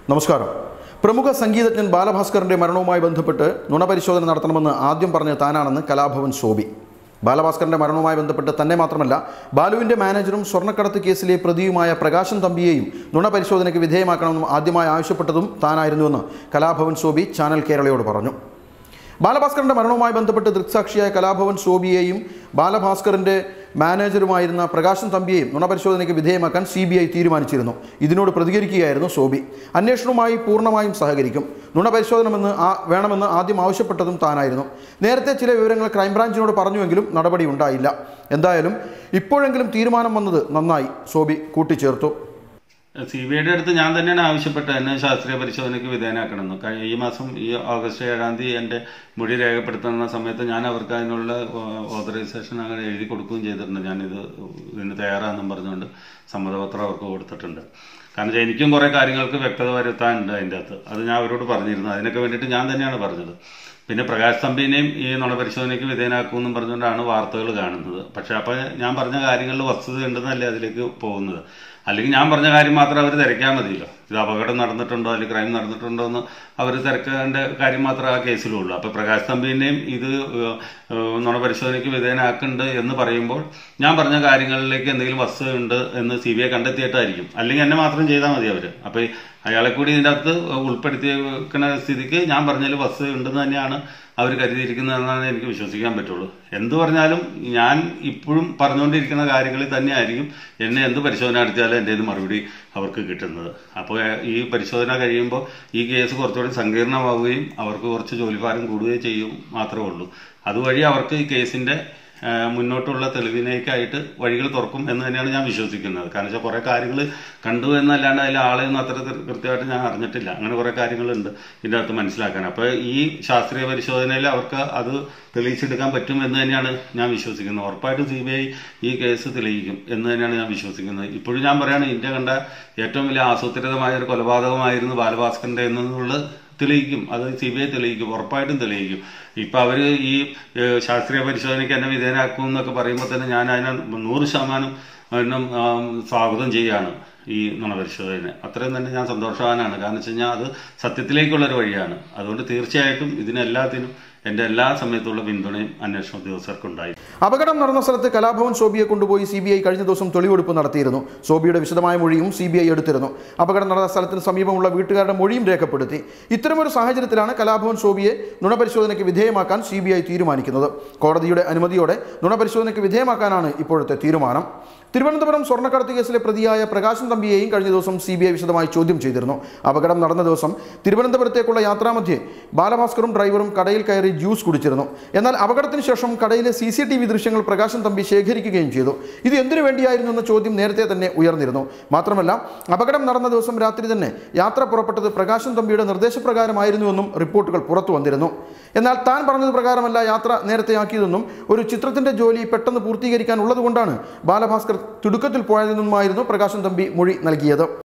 നമസ്കാരം പ്രമുഖ സംഗീതജ്ഞൻ ബാലഭാസ്കറിന്റെ മരണവുമായി ബന്ധപ്പെട്ട് നുണപരിശോധന നടത്തണമെന്ന് ആദ്യം പറഞ്ഞ താനാണെന്ന് കലാഭവൻ ശോഭി ബാലഭാസ്കറിന്റെ മരണവുമായി ബന്ധപ്പെട്ട് തന്നെ മാത്രമല്ല ബാലുവിന്റെ മാനേജറും സ്വർണ്ണക്കടത്ത് കേസിലെ പ്രതിയുമായ പ്രകാശൻ തമ്പിയെയും നുണപരിശോധനയ്ക്ക് വിധേയമാക്കണമെന്നും ആദ്യമായി ആവശ്യപ്പെട്ടതും താനായിരുന്നുവെന്ന് കലാഭവൻ ശോഭി ചാനൽ കേരളയോട് പറഞ്ഞു ബാലഭാസ്കറിന്റെ മരണവുമായി ബന്ധപ്പെട്ട് ദൃക്സാക്ഷിയായ കലാഭവൻ ശോഭിയെയും ബാലഭാസ്കറിന്റെ മാനേജറുമായിരുന്ന പ്രകാശൻ തമ്പിയെയും നുണപരിശോധനയ്ക്ക് വിധേയമാക്കാൻ സി ബി ഐ തീരുമാനിച്ചിരുന്നു ഇതിനോട് പ്രതികരിക്കുകയായിരുന്നു ശോഭി അന്വേഷണവുമായി പൂർണ്ണമായും സഹകരിക്കും നുണപരിശോധനമെന്ന് ആ വേണമെന്ന് ആദ്യം ആവശ്യപ്പെട്ടതും താനായിരുന്നു നേരത്തെ ചില വിവരങ്ങൾ ക്രൈംബ്രാഞ്ചിനോട് പറഞ്ഞുവെങ്കിലും നടപടി ഉണ്ടായില്ല എന്തായാലും ഇപ്പോഴെങ്കിലും തീരുമാനം വന്നത് നന്നായി ശോഭി കൂട്ടിച്ചേർത്തു സി ബി ഐയുടെ അടുത്ത് ഞാൻ തന്നെയാണ് ആവശ്യപ്പെട്ടത് എന്നെ ശാസ്ത്രീയ പരിശോധനയ്ക്ക് വിധേയനാക്കണമെന്ന് കഴി- ഈ മാസം ഈ ഓഗസ്റ്റ് ഏഴാം തീയതി എൻ്റെ മൊഴി രേഖപ്പെടുത്തുന്ന സമയത്ത് ഞാൻ അവർക്ക് അതിനുള്ള ഓതറൈസേഷൻ അങ്ങനെ എഴുതി കൊടുക്കുകയും ചെയ്തിട്ടുണ്ട് ഞാനിത് ഇതിന് തയ്യാറാണെന്നും പറഞ്ഞുകൊണ്ട് സമ്മതപത്രം അവർക്ക് കൊടുത്തിട്ടുണ്ട് കാരണം വെച്ചാൽ എനിക്കും കുറേ കാര്യങ്ങൾക്ക് വ്യക്തത വരുത്താനുണ്ട് അതിൻ്റെ അകത്ത് അത് ഞാൻ അവരോട് പറഞ്ഞിരുന്നു അതിനൊക്കെ വേണ്ടിയിട്ട് ഞാൻ തന്നെയാണ് പറഞ്ഞത് പിന്നെ പ്രകാശ് തമ്പിനെയും ഈ നുണപരിശോധനയ്ക്ക് വിധേയനാക്കുമെന്നും പറഞ്ഞുകൊണ്ടാണ് വാർത്തകൾ കാണുന്നത് പക്ഷെ അപ്പോൾ ഞാൻ പറഞ്ഞ കാര്യങ്ങളിൽ വസ്തുത ഉണ്ടെന്നല്ലേ അതിലേക്ക് പോകുന്നത് അല്ലെങ്കിൽ ഞാൻ പറഞ്ഞ കാര്യം മാത്രം അവർ തിരക്കാൻ മതിയല്ലോ ഇത് അപകടം നടന്നിട്ടുണ്ടോ അല്ലെങ്കിൽ ക്രൈം നടന്നിട്ടുണ്ടോ എന്ന് അവർ തിരക്കേണ്ട കാര്യം മാത്രമേ ആ കേസിലുള്ളൂ അപ്പോൾ പ്രകാശ് തമ്പിനെയും ഇത് ഏഹ്, ഏഹ്, നുണപരിശോധനയ്ക്ക് വിധേയനാക്കുന്നുണ്ട് എന്ന് പറയുമ്പോൾ ഞാൻ പറഞ്ഞ കാര്യങ്ങളിലേക്ക് എന്തെങ്കിലും വസ്തുത ഉണ്ട് എന്ന് സി ബി ഐ കണ്ടെത്തിയിട്ടായിരിക്കും അല്ലെങ്കിൽ എന്നെ മാത്രം ചെയ്താൽ മതി അവർ അപ്പോൾ അയാളെ കൂടി ഇതിൻ്റെ അകത്ത് ഉൾപ്പെടുത്തി വെക്കുന്ന സ്ഥിതിക്ക് ഞാൻ പറഞ്ഞതിൽ വസ്തുത ഉണ്ടെന്ന് തന്നെയാണ് അവർ കരുതിയിരിക്കുന്നതെന്നാണ് എനിക്ക് വിശ്വസിക്കാൻ പറ്റുള്ളൂ എന്ത് പറഞ്ഞാലും ഞാൻ ഇപ്പോഴും പറഞ്ഞുകൊണ്ടിരിക്കുന്ന കാര്യങ്ങളിൽ തന്നെയായിരിക്കും എന്നെ എന്ത് പരിശോധന നടത്തിയാലും എൻ്റെ ഇത് മറുപടി അവർക്ക് കിട്ടുന്നത് അപ്പോൾ ഈ പരിശോധന കഴിയുമ്പോൾ ഈ കേസ് കുറച്ചുകൂടി സങ്കീർണമാവുകയും അവർക്ക് കുറച്ച് ജോലിഭാരം കൂടുകയും ചെയ്യും മാത്രമേ ഉള്ളൂ അതുവഴി അവർക്ക് ഈ കേസിൻ്റെ ആ, മുന്നോട്ടുള്ള തെളിവിനേക്കായിട്ട് വഴികൾ തുറക്കും എന്ന് തന്നെയാണ് ഞാൻ വിശ്വസിക്കുന്നത് കാരണം വെച്ചാൽ കുറേ കാര്യങ്ങൾ കണ്ടു എന്നല്ലാണ്ട് അതിൽ ആളെയൊന്നും അത്ര കൃ- കൃത്യമായിട്ട് ഞാൻ അറിഞ്ഞിട്ടില്ല അങ്ങനെ കുറേ കാര്യങ്ങളുണ്ട് ഇതിൻ്റെ അകത്ത് മനസ്സിലാക്കാൻ അപ്പോൾ ഈ ശാസ്ത്രീയ പരിശോധനയിൽ അവർക്ക് അത് തെളിയിച്ചെടുക്കാൻ പറ്റും എന്ന് തന്നെയാണ് ഞാൻ വിശ്വസിക്കുന്നത് ഉറപ്പായിട്ടും സി ബി ഐ ഈ കേസ് തെളിയിക്കും എന്ന് തന്നെയാണ് ഞാൻ വിശ്വസിക്കുന്നത് ഇപ്പോഴും ഞാൻ പറയുകയാണ് ഇന്ത്യ കണ്ട ഏറ്റവും വലിയ ആസൂത്രിതമായ ഒരു കൊലപാതകമായിരുന്നു ബാലഭാസ്കറിന്റെ എന്നുള്ളത് തെളിയിക്കും അത് സി ബി ഐ തെളിയിക്കും ഉറപ്പായിട്ടും തെളിയിക്കും ഇപ്പൊ അവര് ഈ ഏഹ്, ശാസ്ത്രീയ പരിശോധനയ്ക്ക് എന്നെ വിധേയനാക്കും എന്നൊക്കെ പറയുമ്പോൾ തന്നെ ഞാൻ അതിനെ നൂറ് ശതമാനം അതിനും ആം, സ്വാഗതം ചെയ്യാണ് ഈ നുണപരിശോധന അത്രയും തന്നെ ഞാൻ സന്തോഷവാനാണ് കാരണം വെച്ച് കഴിഞ്ഞാൽ അത് സത്യത്തിലേക്കുള്ള ഒരു വഴിയാണ് അതുകൊണ്ട് തീർച്ചയായിട്ടും ഇതിനെല്ലാത്തിനും എൻ്റെ എല്ലാ സമയത്തുള്ള പിന്തുണയും അന്വേഷണ ഉദ്യോഗസ്ഥർക്കുണ്ടായി അപകടം നടന്ന സ്ഥലത്ത് കലാഭവൻ ശോഭിയെ കൊണ്ടുപോയി സി ബി ഐ കഴിഞ്ഞ ദിവസം തെളിവെടുപ്പ് നടത്തിയിരുന്നു ശോഭിയുടെ വിശദമായ മൊഴിയും സി ബി ഐ എടുത്തിരുന്നു അപകടം നടന്ന സ്ഥലത്തിന് സമീപമുള്ള വീട്ടുകാരുടെ മൊഴിയും രേഖപ്പെടുത്തി ഇത്തരമൊരു സാഹചര്യത്തിലാണ് കലാഭവൻ ശോഭിയെ നുണപരിശോധനയ്ക്ക് വിധേയമാക്കാൻ സി ബി ഐ തീരുമാനിക്കുന്നത് കോടതിയുടെ അനുമതിയോടെ നുണപരിശോധനയ്ക്ക് വിധേയമാക്കാനാണ് ഇപ്പോഴത്തെ തീരുമാനം തിരുവനന്തപുരം സ്വർണ്ണക്കടത്ത് കേസിലെ പ്രതിയായ പ്രകാശൻ തമ്പിയെയും കഴിഞ്ഞ ദിവസം സി ബി ഐ വിശദമായി ചോദ്യം ചെയ്തിരുന്നു അപകടം നടന്ന ദിവസം തിരുവനന്തപുരത്തേക്കുള്ള യാത്രാമധ്യേ ബാലഭാസ്കറും ഡ്രൈവറും കടയിൽ കയറി ജ്യൂസ് കുടിച്ചിരുന്നു എന്നാൽ അപകടത്തിന് ശേഷം കടയിലെ സി സി ടി വി ദൃശ്യങ്ങൾ പ്രകാശൻ തമ്പി ശേഖരിക്കുകയും ചെയ്തു ഇത് എന്തിനു വേണ്ടിയായിരുന്നു എന്ന ചോദ്യം നേരത്തെ തന്നെ ഉയർന്നിരുന്നു മാത്രമല്ല അപകടം നടന്ന ദിവസം രാത്രി തന്നെ യാത്ര പുറപ്പെട്ടത് പ്രകാശൻ തമ്പിയുടെ നിർദ്ദേശപ്രകാരമായിരുന്നുവെന്നും റിപ്പോർട്ടുകൾ പുറത്തു വന്നിരുന്നു എന്നാൽ താൻ പറഞ്ഞത് പ്രകാരമല്ല യാത്ര നേരത്തെയാക്കിയതെന്നും ഒരു ചിത്രത്തിന്റെ ജോലി പെട്ടെന്ന് പൂർത്തീകരിക്കാൻ ഉള്ളതുകൊണ്ടാണ് ബാലഭാസ്കർ തിടുക്കത്തിൽ പോയതെന്നുമായിരുന്നു പ്രകാശൻ തമ്പി മൊഴി നൽകിയത്